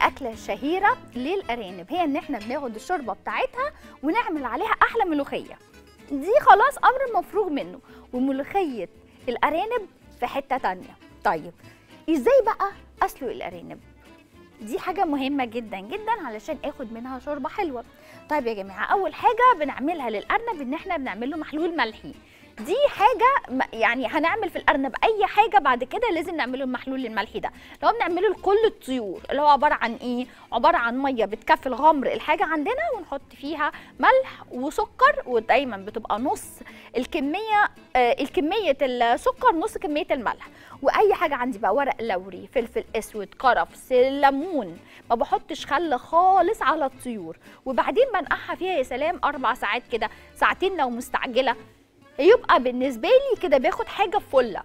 اكله شهيره للارانب هي ان احنا بناخد الشوربه بتاعتها ونعمل عليها احلى ملوخيه دي خلاص امر مفروغ منه وملوخيه الارانب في حته تانية طيب ازاي بقى اسلق الارانب دي حاجه مهمه جدا جدا علشان اخد منها شوربه حلوه طيب يا جماعه اول حاجه بنعملها للارنب ان احنا بنعمل له محلول ملحي دي حاجه م- يعني هنعمل في الارنب اي حاجه بعد كده لازم نعمله المحلول الملحي ده لو بنعمله لكل الطيور اللي هو عباره عن ايه عباره عن ميه بتكفي الغمر الحاجه عندنا ونحط فيها ملح وسكر ودايما بتبقى نص الكميه آه الكميه السكر نص كميه الملح واي حاجه عندي بقى ورق لوري فلفل اسود كرفس ليمون ما بحطش خل خالص على الطيور وبعدين بنقعها فيها يا سلام اربع ساعات كده ساعتين لو مستعجله يبقى بالنسبه لي كده باخد حاجه فله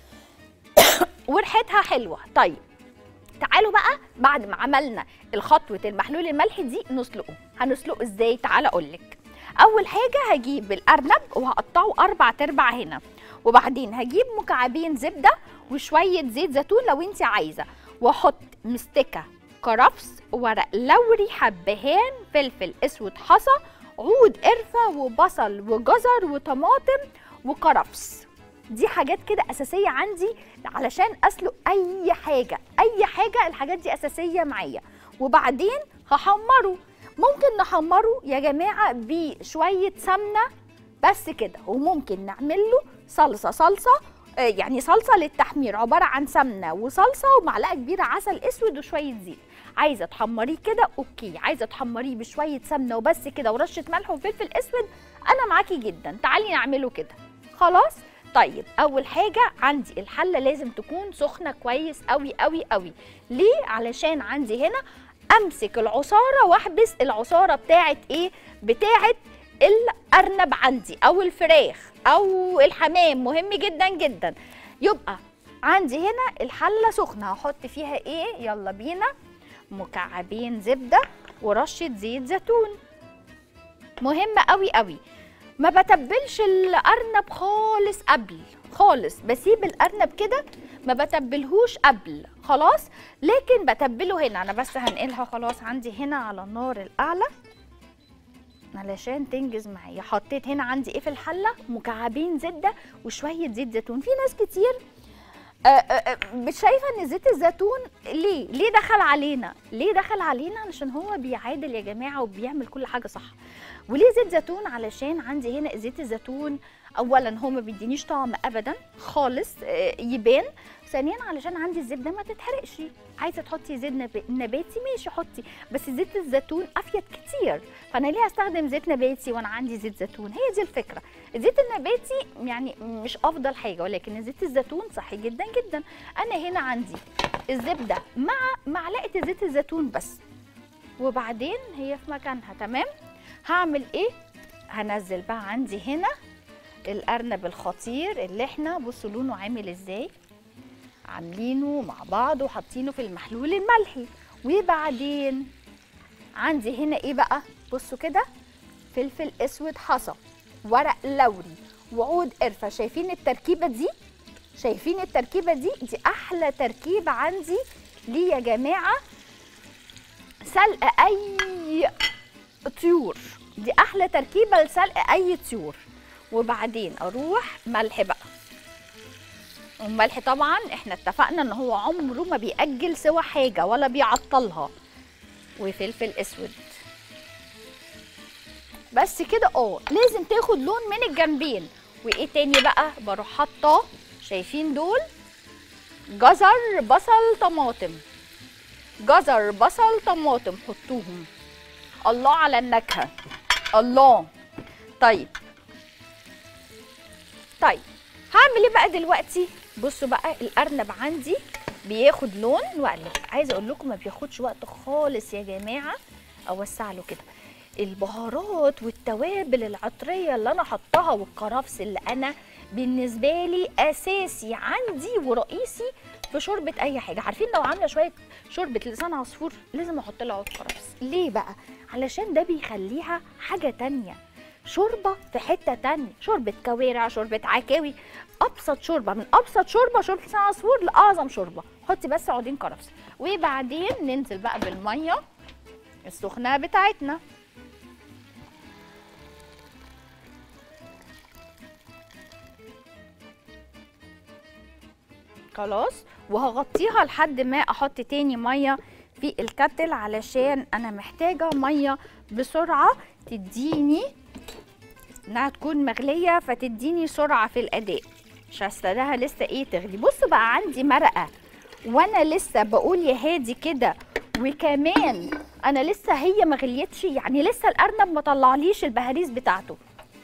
وريحتها حلوه طيب تعالوا بقى بعد ما عملنا الخطوه المحلول الملحي دي نسلقه هنسلقه ازاي تعالى اقول لك اول حاجه هجيب الارنب وهقطعه اربع تربع هنا وبعدين هجيب مكعبين زبده وشويه زيت زيتون لو انت عايزه واحط مستكه كرفس ورق لوري حبهان فلفل اسود حصى عود قرفه وبصل وجزر وطماطم وكرفس دي حاجات كده اساسيه عندي علشان اسلق اي حاجه اي حاجه الحاجات دي اساسيه معايا وبعدين هحمره ممكن نحمره يا جماعه بشويه سمنه بس كده وممكن نعمل له صلصه صلصه آه، يعني صلصه للتحمير عباره عن سمنه وصلصه ومعلقه كبيره عسل اسود وشويه زيت عايزه تحمريه كده اوكي عايزه تحمريه بشويه سمنه وبس كده ورشه ملح وفلفل اسود انا معاكي جدا تعالي نعمله كده خلاص طيب اول حاجه عندي الحله لازم تكون سخنه كويس قوي قوي قوي ليه علشان عندي هنا امسك العصاره واحبس العصاره بتاعت ايه بتاعت الارنب عندي او الفراخ او الحمام مهم جدا جدا يبقى عندي هنا الحله سخنه هحط فيها ايه يلا بينا مكعبين زبده ورشه زيت زيتون مهمه قوي قوي ما بتبلش الارنب خالص قبل خالص بسيب الارنب كده ما بتبلهوش قبل خلاص لكن بتبله هنا انا بس هنقلها خلاص عندي هنا على النار الاعلى علشان تنجز معايا حطيت هنا عندي ايه في الحله مكعبين زبده وشويه زيت زيتون في ناس كتير آه، آه، آه، مش شايفه ان زيت الزيتون ليه ليه دخل علينا ليه دخل علينا علشان هو بيعادل يا جماعه وبيعمل كل حاجه صح وليه زيت زيتون علشان عندي هنا زيت الزيتون اولا هو ما بيدينيش طعم ابدا خالص آه، يبان ثانيا علشان عندي الزبده ما تتحرقش عايزه تحطي زيت نب- نباتي ماشي حطي بس زيت الزيتون افيد كتير فانا ليه استخدم زيت نباتي وانا عندي زيت زيتون هي دي الفكره الزيت النباتي يعني مش افضل حاجه ولكن زيت الزيتون صحي جدا جدا انا هنا عندي الزبده مع معلقه زيت الزيتون بس وبعدين هي في مكانها تمام هعمل ايه هنزل بقى عندي هنا الارنب الخطير اللي احنا بصوا لونه عامل ازاي عاملينه مع بعض وحاطينه في المحلول الملحي وبعدين عندي هنا ايه بقى بصوا كده فلفل اسود حصى ورق لوري وعود قرفه شايفين التركيبه دي شايفين التركيبه دي دي احلى تركيبه عندي ليه يا جماعه سلق اي طيور دي احلى تركيبه لسلق اي طيور وبعدين اروح ملح بقى والملح طبعا احنا اتفقنا ان هو عمره ما بيأجل سوى حاجه ولا بيعطلها وفلفل اسود بس كده اه لازم تاخد لون من الجنبين وايه تاني بقى بروح حاطه شايفين دول جزر بصل طماطم جزر بصل طماطم حطوهم الله على النكهه الله طيب طيب هعمل ايه بقى دلوقتي بصوا بقى الارنب عندي بياخد لون واقلب عايزه اقول لكم ما بياخدش وقت خالص يا جماعه اوسع له كده البهارات والتوابل العطريه اللي انا حطاها والكرفس اللي انا بالنسبه لي اساسي عندي ورئيسي في شوربه اي حاجه عارفين لو عامله شويه شوربه لسان عصفور لازم احط لها عود كرفس ليه بقى علشان ده بيخليها حاجه تانية شوربه في حته تانية شوربه كوارع شوربه عكاوي ابسط شوربه من ابسط شوربه شوربه لسان عصفور لاعظم شوربه حطي بس عودين كرفس وبعدين ننزل بقى بالميه السخنه بتاعتنا خلاص وهغطيها لحد ما احط تاني ميه في الكتل علشان انا محتاجه ميه بسرعه تديني انها تكون مغليه فتديني سرعه في الاداء مش هستناها لسه ايه تغلي بصوا بقى عندي مرقه وانا لسه بقول يا هادي كده وكمان انا لسه هي ما غليتش يعني لسه الارنب ما طلعليش البهاريز بتاعته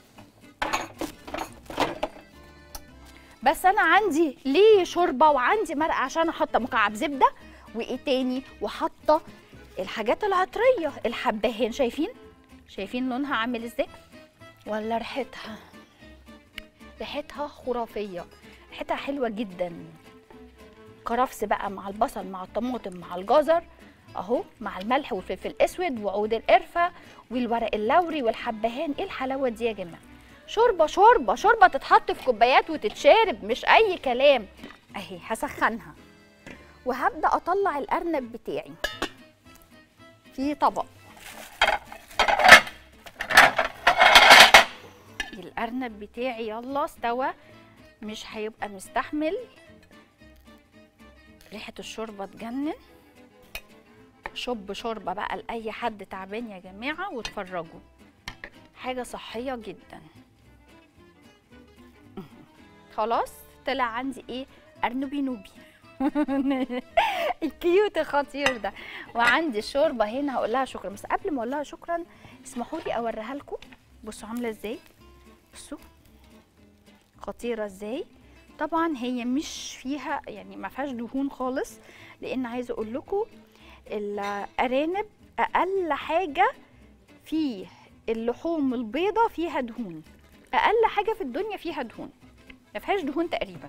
بس انا عندي ليه شوربه وعندي مرقه عشان احط مكعب زبده وايه تاني وحاطه الحاجات العطريه الحبهان شايفين شايفين لونها عامل ازاي ولا ريحتها ريحتها خرافيه ريحتها حلوه جدا كرفس بقى مع البصل مع الطماطم مع الجزر اهو مع الملح والفلفل الاسود وعود القرفه والورق اللوري والحبهان ايه الحلاوه دي يا جماعه شوربه شوربه شوربه تتحط في كوبايات وتتشرب مش اي كلام اهي هسخنها وهبدا اطلع الارنب بتاعي في طبق الارنب بتاعي يلا استوى مش هيبقى مستحمل ريحه الشوربه تجنن شب شوربه بقى لاي حد تعبان يا جماعه واتفرجوا حاجه صحيه جدا خلاص طلع عندي ايه ارنبي نوبي الكيوت الخطير ده وعندي الشوربه هنا هقول لها شكرا بس قبل ما اقول لها شكرا اسمحوا لي اوريها لكم بصوا عامله ازاي بصوا خطيره ازاي طبعا هي مش فيها يعني ما فيهاش دهون خالص لان عايزه اقول لكم الارانب اقل حاجه في اللحوم البيضة فيها دهون اقل حاجه في الدنيا فيها دهون ما فيهاش دهون تقريبا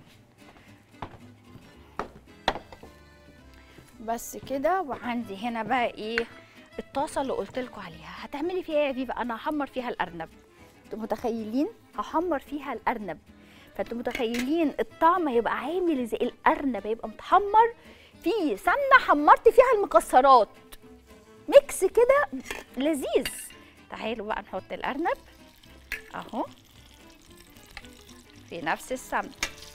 بس كده وعندي هنا بقى ايه الطاسه اللي قلت لكم عليها هتعملي فيها ايه يا فيفا انا هحمر فيها الارنب انتوا متخيلين هحمر فيها الارنب فانتوا متخيلين الطعم هيبقى عامل زي الارنب هيبقى متحمر في سمنه حمرت فيها المكسرات ميكس كده لذيذ تعالوا بقى نحط الارنب اهو في نفس السمنه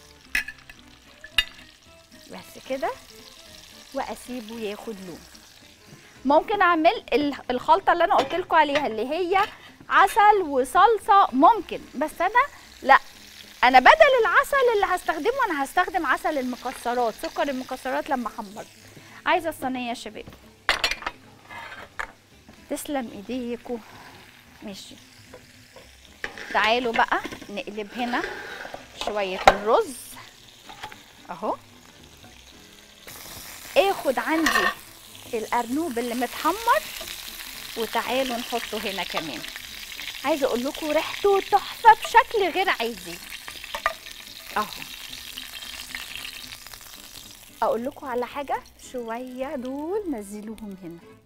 بس كده واسيبه ياخد لون ممكن اعمل ال- الخلطه اللي انا قلت لكم عليها اللي هي عسل وصلصه ممكن بس انا لا انا بدل العسل اللي هستخدمه انا هستخدم عسل المكسرات سكر المكسرات لما احمر عايزه الصينيه يا شباب تسلم ايديكوا ماشي تعالوا بقى نقلب هنا شويه الرز اهو اخد عندي الارنوب اللي متحمر وتعالوا نحطه هنا كمان عايزه اقول لكم ريحته تحفه بشكل غير عادي اهو اقول لكم على حاجه شويه دول نزلوهم هنا